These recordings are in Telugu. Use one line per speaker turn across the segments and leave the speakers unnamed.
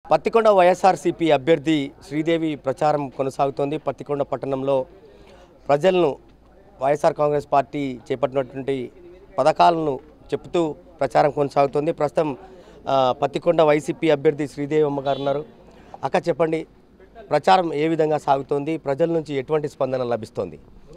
పత్తికొండ వైఎస్ఆర్సీపీ అభ్యర్థి శ్రీదేవి ప్రచారం కొనసాగుతోంది పత్తికొండ పట్టణంలో ప్రజలను వైఎస్ఆర్ కాంగ్రెస్ పార్టీ చేపట్టినటువంటి పథకాలను చెప్తూ ప్రచారం కొనసాగుతోంది ప్రస్తుతం ఆ, పత్తికొండ వైసీపీ అభ్యర్థి శ్రీదేవి అమ్మగారు ఉన్నారు అక్క చెప్పండి ప్రచారం ఏ విధంగా సాగుతోంది ప్రజల నుంచి ఎటువంటి స్పందన లభిస్తోంది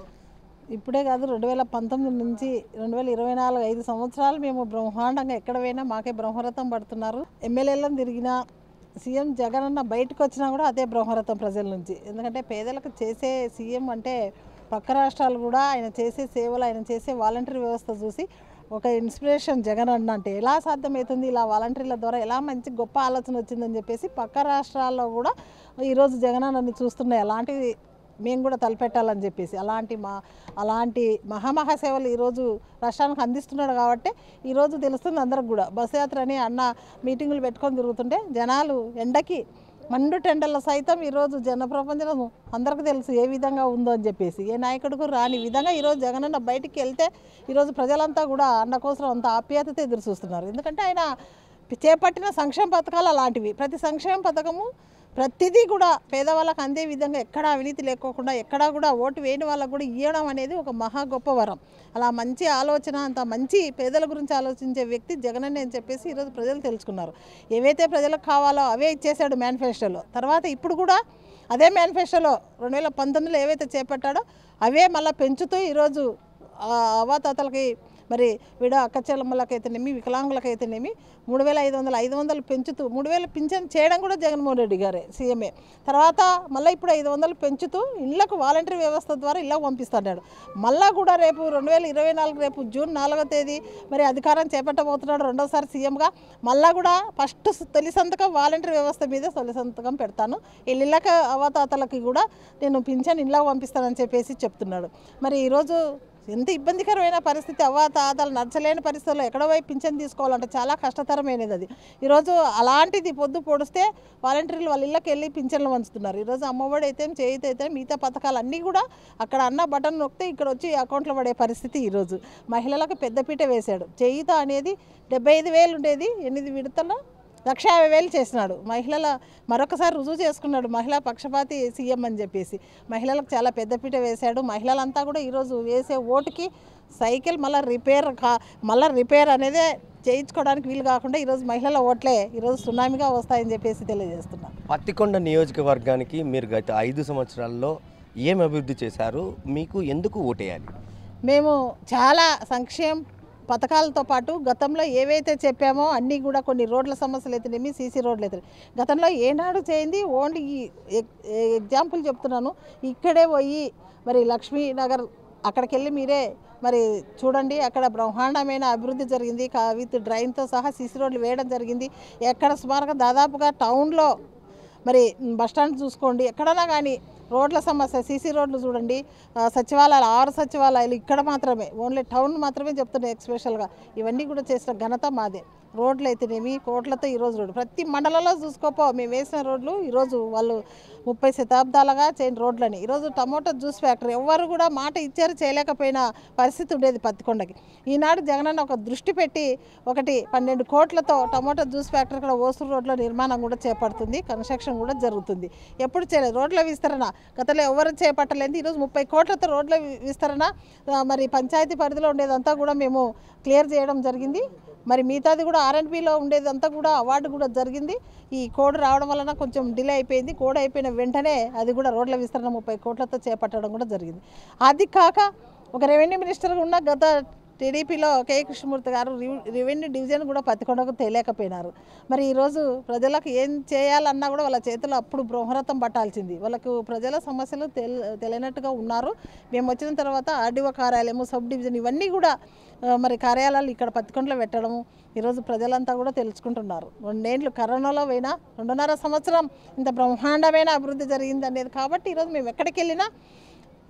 ఇప్పుడే కాదు రెండు వేల పంతొమ్మిది నుంచి రెండు వేల ఇరవై నాలుగు ఐదు సంవత్సరాలు మేము బ్రహ్మాండంగా ఎక్కడ పోయినా మాకే బ్రహ్మరథం పడుతున్నారు ఎమ్మెల్యేలను తిరిగినా సీఎం జగన్ అన్న బయటకు వచ్చినా కూడా అదే బ్రహ్మరథం ప్రజల నుంచి ఎందుకంటే పేదలకు చేసే సీఎం అంటే పక్క రాష్ట్రాలు కూడా ఆయన చేసే సేవలు ఆయన చేసే వాలంటరీ వ్యవస్థ చూసి ఒక ఇన్స్పిరేషన్ జగన్ అన్న అంటే ఎలా సాధ్యమవుతుంది ఇలా వాలంటీర్ల ద్వారా ఎలా మంచి గొప్ప ఆలోచన వచ్చిందని చెప్పేసి పక్క రాష్ట్రాల్లో కూడా ఈరోజు జగన్ అన్నని చూస్తున్నాయి అలాంటి మేము కూడా తలపెట్టాలని చెప్పేసి అలాంటి మా అలాంటి మహామహా సేవలు ఈరోజు రాష్ట్రానికి అందిస్తున్నాడు కాబట్టి ఈరోజు తెలుస్తుంది అందరికి కూడా బస్సు యాత్ర అని అన్న మీటింగులు పెట్టుకొని తిరుగుతుంటే జనాలు ఎండకి మండు టెండర్ల సైతం ఈరోజు జన ప్రపంచం అందరికీ తెలుసు ఏ విధంగా ఉందో అని చెప్పేసి ఏ నాయకుడికి రాని విధంగా ఈరోజు జగనన్న బయటికి వెళ్తే ఈరోజు ప్రజలంతా కూడా అన్న కోసం అంత ఆప్యాయతతో ఎదురు చూస్తున్నారు ఎందుకంటే ఆయన చేపట్టిన సంక్షేమ పథకాలు అలాంటివి ప్రతి సంక్షేమ పథకము ప్రతిదీ కూడా పేదవాళ్ళకి అందే విధంగా ఎక్కడా అవినీతి లేకోకుండా ఎక్కడా కూడా ఓటు వేయని వాళ్ళకు కూడా ఇవ్వడం అనేది ఒక మహా గొప్ప వరం అలా మంచి ఆలోచన అంత మంచి పేదల గురించి ఆలోచించే వ్యక్తి జగనన్న అని చెప్పేసి ఈరోజు ప్రజలు తెలుసుకున్నారు ఏవైతే ప్రజలకు కావాలో అవే ఇచ్చేశాడు మేనిఫెస్టోలో తర్వాత ఇప్పుడు కూడా అదే మేనిఫెస్టోలో రెండు వేల పంతొమ్మిదిలో ఏవైతే చేపట్టాడో అవే మళ్ళీ పెంచుతూ ఈరోజు ఆ అవాతాతలకి మరి విడ అక్కచెల్లమ్మలకైతేనేమి వికలాంగులకైతేనేమి మూడు వేల ఐదు వందలు ఐదు వందలు పెంచుతూ మూడు వేలు పింఛన్ చేయడం కూడా జగన్మోహన్ రెడ్డి గారే సీఎంఏ తర్వాత మళ్ళీ ఇప్పుడు ఐదు వందలు పెంచుతూ ఇళ్లకు వాలంటరీ వ్యవస్థ ద్వారా ఇళ్ళకు పంపిస్తున్నాడు మళ్ళా కూడా రేపు రెండు వేల ఇరవై నాలుగు రేపు జూన్ నాలుగో తేదీ మరి అధికారం చేపట్టబోతున్నాడు రెండోసారి సీఎంగా మళ్ళా కూడా ఫస్ట్ తొలి సంతకం వాలంటరీ వ్యవస్థ మీద తొలి సంతకం పెడతాను ఇళ్ళకి అవతాతలకి కూడా నేను పింఛన్ ఇళ్ళకు పంపిస్తానని చెప్పేసి చెప్తున్నాడు మరి ఈరోజు ఎంత ఇబ్బందికరమైన పరిస్థితి అవ్వ తాతలు నచ్చలేని పరిస్థితుల్లో ఎక్కడో పోయి పింఛన్ తీసుకోవాలంటే చాలా కష్టతరమైనది అది ఈరోజు అలాంటిది పొద్దు పొడిస్తే వాలంటీర్లు వాళ్ళ ఇళ్ళకి వెళ్ళి పింఛన్లు పంచుతున్నారు ఈరోజు అమ్మఒడి అయితే చేయితే అయితే మిగతా పథకాలు అన్నీ కూడా అక్కడ అన్న బటన్ నొక్కితే ఇక్కడ వచ్చి అకౌంట్లో పడే పరిస్థితి ఈరోజు మహిళలకు పెద్దపీట వేశాడు చేయిత అనేది డెబ్బై ఐదు వేలు ఉండేది ఎనిమిది విడతల్లో లక్ష యాభై వేలు చేసినాడు మహిళల మరొకసారి రుజువు చేసుకున్నాడు మహిళా పక్షపాతి సీఎం అని చెప్పేసి మహిళలకు చాలా పెద్దపీట వేశాడు మహిళలంతా కూడా ఈరోజు వేసే ఓటుకి సైకిల్ మళ్ళీ రిపేర్ కా మళ్ళీ రిపేర్ అనేదే చేయించుకోవడానికి వీలు కాకుండా ఈరోజు మహిళల ఓట్లే ఈరోజు సునామీగా వస్తాయని చెప్పేసి తెలియజేస్తున్నాను
పత్తికొండ నియోజకవర్గానికి మీరు గత ఐదు సంవత్సరాల్లో ఏం అభివృద్ధి చేశారు మీకు ఎందుకు ఓటేయాలి
మేము చాలా సంక్షేమ పథకాలతో పాటు గతంలో ఏవైతే చెప్పామో అన్నీ కూడా కొన్ని రోడ్ల సమస్యలు అయితేనేమి సీసీ రోడ్లు అయితే గతంలో ఏనాడు చేయింది ఓన్లీ ఈ ఎగ్- ఎగ్జాంపుల్ చెప్తున్నాను ఇక్కడే పోయి మరి లక్ష్మీనగర్ అక్కడికి వెళ్ళి మీరే మరి చూడండి అక్కడ బ్రహ్మాండమైన అభివృద్ధి జరిగింది కా విత్ డ్రైన్తో సహా సీసీ రోడ్లు వేయడం జరిగింది ఎక్కడ సుమారుగా దాదాపుగా టౌన్లో మరి బస్టాండ్ చూసుకోండి ఎక్కడైనా కానీ రోడ్ల సమస్య సీసీ రోడ్లు చూడండి ఆ, సచివాలయాలు ఆరు సచివాలయాలు ఇక్కడ మాత్రమే ఓన్లీ టౌన్ మాత్రమే చెప్తున్నాయి ఎక్స్పెషల్గా ఇవన్నీ కూడా చేసిన ఘనత మాదే రోడ్లు అయితేనేమి కోట్లతో ఈరోజు రోడ్డు ప్రతి మండలంలో చూసుకోపో మేము వేసిన రోడ్లు ఈరోజు వాళ్ళు ముప్పై శతాబ్దాలుగా చేయని రోడ్లని ఈరోజు టమోటా జ్యూస్ ఫ్యాక్టరీ ఎవరు కూడా మాట ఇచ్చారు చేయలేకపోయిన పరిస్థితి ఉండేది పత్తికొండకి ఈనాడు జగనన్న ఒక దృష్టి పెట్టి ఒకటి పన్నెండు కోట్లతో టమోటా జ్యూస్ ఫ్యాక్టరీ కూడా ఓసూరు రోడ్ల నిర్మాణం కూడా చేపడుతుంది కన్స్ట్రక్షన్ కూడా జరుగుతుంది ఎప్పుడు చేయలేదు రోడ్ల విస్తరణ గతంలో ఎవరు చేపట్టలేదు ఈరోజు ముప్పై కోట్లతో రోడ్ల వి- విస్తరణ ఆ, మరి పంచాయతీ పరిధిలో ఉండేదంతా కూడా మేము క్లియర్ చేయడం జరిగింది మరి మిగతాది కూడా ఆర్ఎన్బిలో ఉండేదంతా కూడా అవార్డు కూడా జరిగింది ఈ కోడ్ రావడం వలన కొంచెం డిలే అయిపోయింది కోడ్ అయిపోయిన వెంటనే అది కూడా రోడ్ల విస్తరణ ముప్పై కోట్లతో చేపట్టడం కూడా జరిగింది అది కాక ఒక రెవెన్యూ మినిస్టర్ ఉన్న గత టీడీపీలో కే కృష్ణమూర్తి గారు రివ్- రెవెన్యూ డివిజన్ కూడా పత్తికొండకు తెలియకపోయినారు మరి ఈరోజు ప్రజలకు ఏం చేయాలన్నా కూడా వాళ్ళ చేతిలో అప్పుడు బ్రహ్మరథం పట్టాల్సింది వాళ్ళకు ప్రజల సమస్యలు తెల్ తెలియనట్టుగా ఉన్నారు మేము వచ్చిన తర్వాత ఆర్డీఓ కార్యాలయము సబ్ డివిజన్ ఇవన్నీ కూడా ఆ, మరి కార్యాలయాలు ఇక్కడ పత్తికొండలో పెట్టడము ఈరోజు ప్రజలంతా కూడా తెలుసుకుంటున్నారు రెండేండ్లు కరోనాలో పోయినా రెండున్నర సంవత్సరం ఇంత బ్రహ్మాండమైన అభివృద్ధి జరిగింది అనేది కాబట్టి ఈరోజు మేము ఎక్కడికి వెళ్ళినా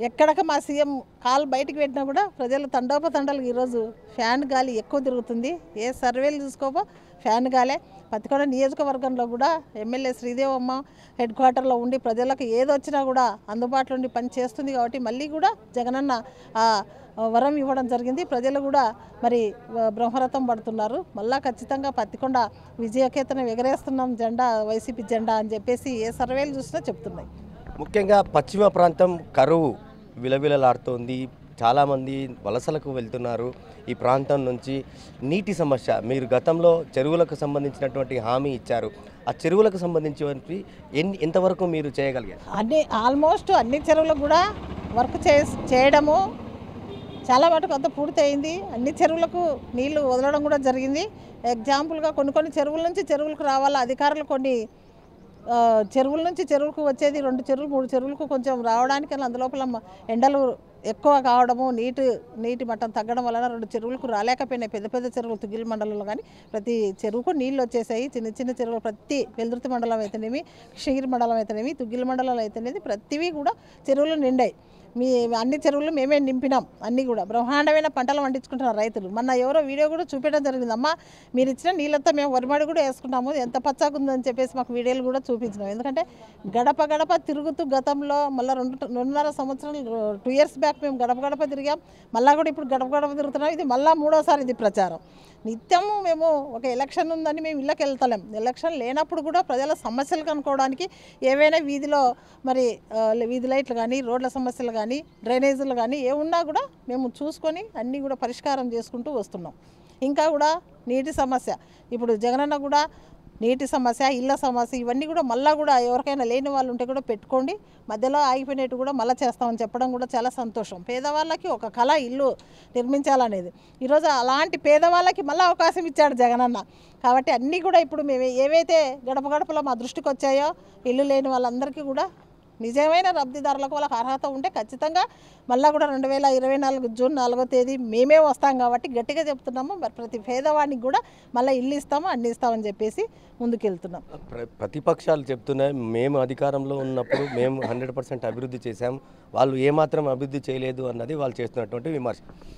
ఎక్కడికి మా సీఎం కాలు బయటికి పెట్టినా కూడా ప్రజలు తండోపతండాలు ఈరోజు ఫ్యాన్ గాలి ఎక్కువ తిరుగుతుంది ఏ సర్వేలు చూసుకోపో ఫ్యాన్ గాలే పత్తికొండ నియోజకవర్గంలో కూడా ఎమ్మెల్యే శ్రీదేవమ్మ హెడ్ క్వార్టర్లో ఉండి ప్రజలకు ఏది వచ్చినా కూడా అందుబాటులో ఉండి పని చేస్తుంది కాబట్టి మళ్ళీ కూడా జగనన్న ఆ వరం ఇవ్వడం జరిగింది ప్రజలు కూడా మరి వ- బ్రహ్మరథం పడుతున్నారు మళ్ళా ఖచ్చితంగా పత్తికొండ విజయకేతనం ఎగరేస్తున్నాం జెండా వైసీపీ జెండా అని చెప్పేసి ఏ సర్వేలు చూసినా చెప్తున్నాయి
ముఖ్యంగా పశ్చిమ ప్రాంతం కరువు విలవిలలాడుతోంది చాలామంది వలసలకు వెళ్తున్నారు ఈ ప్రాంతం నుంచి నీటి సమస్య మీరు గతంలో చెరువులకు సంబంధించినటువంటి హామీ ఇచ్చారు ఆ చెరువులకు సంబంధించి ఎన్ని ఎంతవరకు మీరు చేయగలిగారు
అన్ని ఆల్మోస్ట్ అన్ని చెరువులకు కూడా వర్క్ చే చేయడము చాలా మటుకు అంత పూర్తయింది అన్ని చెరువులకు నీళ్లు వదలడం కూడా జరిగింది ఎగ్జాంపుల్గా కొన్ని కొన్ని చెరువుల నుంచి చెరువులకు రావాల అధికారులు కొన్ని ఆ, చెరువుల నుంచి చెరువులకు వచ్చేది రెండు చెరువులు మూడు చెరువులకు కొంచెం రావడానికి అందులోపల మ- ఎండలు ఎక్కువ కావడము నీటి నీటి మట్టం తగ్గడం వలన రెండు చెరువులకు రాలేకపోయినాయి పెద్ద పెద్ద చెరువులు తుగిలి మండలంలో కానీ ప్రతి చెరువుకు నీళ్ళు వచ్చేసాయి చిన్న చిన్న చెరువులు ప్రతి వెల్దుర్తి మండలం అయితేనేమి కృష్ణగిరి మండలం అయితేనేమి తుగిలి మండలం అయితేనేది ప్రతివి కూడా చెరువులు నిండాయి మీ అన్ని చెరువులు మేమే నింపినాం అన్నీ కూడా బ్రహ్మాండమైన పంటలు పండించుకుంటున్నారు రైతులు మొన్న ఎవరో వీడియో కూడా చూపించడం జరిగింది అమ్మ మీరు ఇచ్చిన నీళ్ళంతా మేము వరిమాడి కూడా వేసుకున్నాము ఎంత పచ్చాగా ఉందని చెప్పేసి మాకు వీడియోలు కూడా చూపించినాం ఎందుకంటే గడప గడప తిరుగుతూ గతంలో మళ్ళీ రెండు రెండున్నర సంవత్సరాలు టూ ఇయర్స్ బ్యాక్ మేము గడప గడప తిరిగాం మళ్ళీ కూడా ఇప్పుడు గడప గడప తిరుగుతున్నాం ఇది మళ్ళీ మూడోసారి ఇది ప్రచారం నిత్యము మేము ఒక ఎలక్షన్ ఉందని మేము ఇళ్ళకి వెళ్తలేం ఎలక్షన్ లేనప్పుడు కూడా ప్రజల సమస్యలు కనుక్కోవడానికి ఏవైనా వీధిలో మరి ఆ, వీధి లైట్లు కానీ రోడ్ల సమస్యలు కానీ డ్రైనేజీలు కానీ ఏ ఉన్నా కూడా మేము చూసుకొని అన్నీ కూడా పరిష్కారం చేసుకుంటూ వస్తున్నాం ఇంకా కూడా నీటి సమస్య ఇప్పుడు జగనన్న కూడా నీటి సమస్య ఇళ్ళ సమస్య ఇవన్నీ కూడా మళ్ళీ కూడా ఎవరికైనా లేని వాళ్ళు ఉంటే కూడా పెట్టుకోండి మధ్యలో ఆగిపోయినట్టు కూడా మళ్ళీ చేస్తామని చెప్పడం కూడా చాలా సంతోషం పేదవాళ్ళకి ఒక కళ ఇల్లు నిర్మించాలనేది ఈరోజు అలాంటి పేదవాళ్ళకి మళ్ళీ అవకాశం ఇచ్చాడు జగనన్న కాబట్టి అన్నీ కూడా ఇప్పుడు మేము ఏవైతే గడప గడపలో మా దృష్టికి వచ్చాయో ఇల్లు లేని వాళ్ళందరికీ కూడా నిజమైన లబ్ధిదారులకు వాళ్ళకి అర్హత ఉంటే ఖచ్చితంగా మళ్ళీ కూడా రెండు వేల ఇరవై నాలుగు జూన్ నాలుగో తేదీ మేమే వస్తాం కాబట్టి గట్టిగా చెప్తున్నాము మరి ప్రతి పేదవాడికి కూడా మళ్ళీ ఇల్లు ఇస్తాము అన్ని ఇస్తామని చెప్పేసి ముందుకెళ్తున్నాం
ప్ర- ప్రతిపక్షాలు చెప్తున్నాయి మేము అధికారంలో ఉన్నప్పుడు మేము హండ్రెడ్ పర్సెంట్ అభివృద్ధి చేశాం వాళ్ళు ఏమాత్రం అభివృద్ధి చేయలేదు అన్నది వాళ్ళు చేస్తున్నటువంటి విమర్శ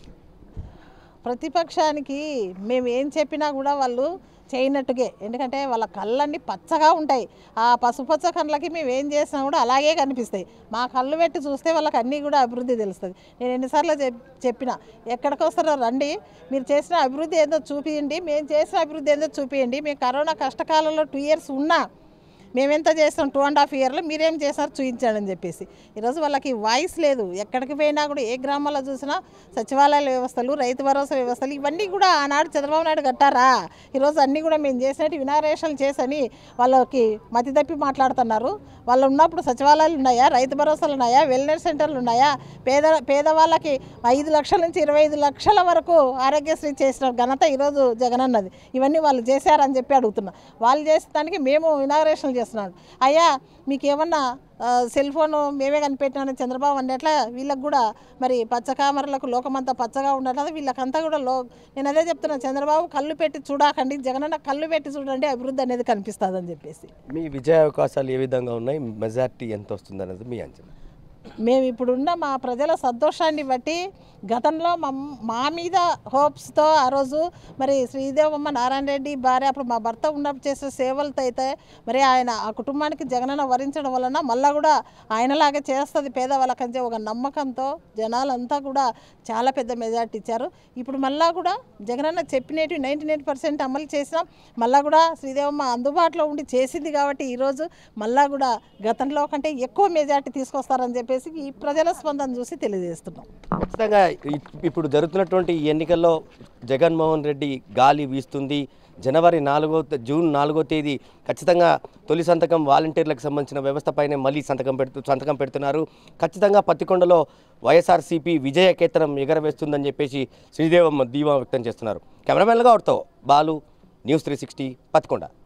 ప్రతిపక్షానికి మేము ఏం చెప్పినా కూడా వాళ్ళు చేయనట్టుగే ఎందుకంటే వాళ్ళ కళ్ళన్నీ పచ్చగా ఉంటాయి ఆ పసుపచ్చ కళ్ళకి మేము ఏం చేసినా కూడా అలాగే కనిపిస్తాయి మా కళ్ళు పెట్టి చూస్తే వాళ్ళకి అన్నీ కూడా అభివృద్ధి తెలుస్తుంది నేను ఎన్నిసార్లు చెప్ చెప్పిన ఎక్కడికి వస్తారో రండి మీరు చేసిన అభివృద్ధి ఏందో చూపియండి మేము చేసిన అభివృద్ధి ఏందో చూపియండి మేము కరోనా కష్టకాలంలో టూ ఇయర్స్ ఉన్నా మేమెంత చేస్తాం టూ అండ్ హాఫ్ ఇయర్లో మీరేం చేశారు చూపించాడు అని చెప్పేసి ఈరోజు వాళ్ళకి వాయిస్ లేదు ఎక్కడికి పోయినా కూడా ఏ గ్రామాల్లో చూసినా సచివాలయాల వ్యవస్థలు రైతు భరోసా వ్యవస్థలు ఇవన్నీ కూడా ఆనాడు చంద్రబాబు నాయుడు కట్టారా ఈరోజు అన్నీ కూడా మేము చేసినట్టు వినారేషన్లు చేసని వాళ్ళకి మతి తప్పి మాట్లాడుతున్నారు వాళ్ళు ఉన్నప్పుడు సచివాలయాలు ఉన్నాయా రైతు భరోసాలు ఉన్నాయా వెల్నెస్ సెంటర్లు ఉన్నాయా పేద పేదవాళ్ళకి ఐదు లక్షల నుంచి ఇరవై ఐదు లక్షల వరకు ఆరోగ్యశ్రీ చేసిన ఘనత ఈరోజు జగనన్నది ఇవన్నీ వాళ్ళు చేశారని చెప్పి అడుగుతున్నా వాళ్ళు చేసిన దానికి మేము ఇనాగరేషన్లు చేస్తున్నాం అయ్యా మీకు ఏమన్నా ఆ, సెల్ ఫోన్ మేమే కనిపెట్టినామని చంద్రబాబు అన్నట్ల వీళ్ళకి కూడా మరి పచ్చకామరలకు లోకమంతా పచ్చగా ఉండట్లేదు వీళ్ళకంతా కూడా లో నేను అదే చెప్తున్నా చంద్రబాబు కళ్ళు పెట్టి చూడకండి జగనన్న కళ్ళు పెట్టి చూడండి అభివృద్ధి అనేది కనిపిస్తుంది అని చెప్పేసి
మీ విజయ అవకాశాలు ఏ విధంగా ఉన్నాయి మెజార్టీ ఎంత వస్తుంది అనేది మీ అంచనా
మేము ఇప్పుడున్న మా ప్రజల సంతోషాన్ని బట్టి గతంలో మా మా మీద హోప్స్తో ఆ రోజు మరి శ్రీదేవమ్మ నారాయణ రెడ్డి భార్య అప్పుడు మా భర్త ఉన్నప్పుడు చేసే సేవలతో అయితే మరి ఆయన ఆ కుటుంబానికి జగనన్న వరించడం వలన మళ్ళా కూడా ఆయనలాగే చేస్తుంది పేదవాళ్ళకంటే ఒక నమ్మకంతో జనాలంతా కూడా చాలా పెద్ద మెజార్టీ ఇచ్చారు ఇప్పుడు మళ్ళా కూడా జగనన్న చెప్పినట్టు నైంటీ నైన్ పర్సెంట్ అమలు చేసినాం మళ్ళా కూడా శ్రీదేవమ్మ అందుబాటులో ఉండి చేసింది కాబట్టి ఈరోజు మళ్ళా కూడా గతంలో కంటే ఎక్కువ మెజార్టీ తీసుకొస్తారని చెప్పేసి ఈ ప్రజల స్పందన చూసి తెలియజేస్తున్నాం
ఖచ్చితంగా ఇప్- ఇప్పుడు జరుగుతున్నటువంటి ఈ ఎన్నికల్లో జగన్మోహన్ రెడ్డి గాలి వీస్తుంది జనవరి నాలుగో తే- జూన్ నాలుగో తేదీ ఖచ్చితంగా తొలి సంతకం వాలంటీర్లకు సంబంధించిన వ్యవస్థపైనే మళ్ళీ సంతకం పెడుతూ సంతకం పెడుతున్నారు ఖచ్చితంగా పత్తికొండలో వైఎస్ఆర్సీపీ విజయ కేతనం ఎగరవేస్తుందని చెప్పేసి శ్రీదేవమ్మ ధీమా వ్యక్తం చేస్తున్నారు కెమెరామెన్గా అవుతావు Balu news three sixty Pattikonda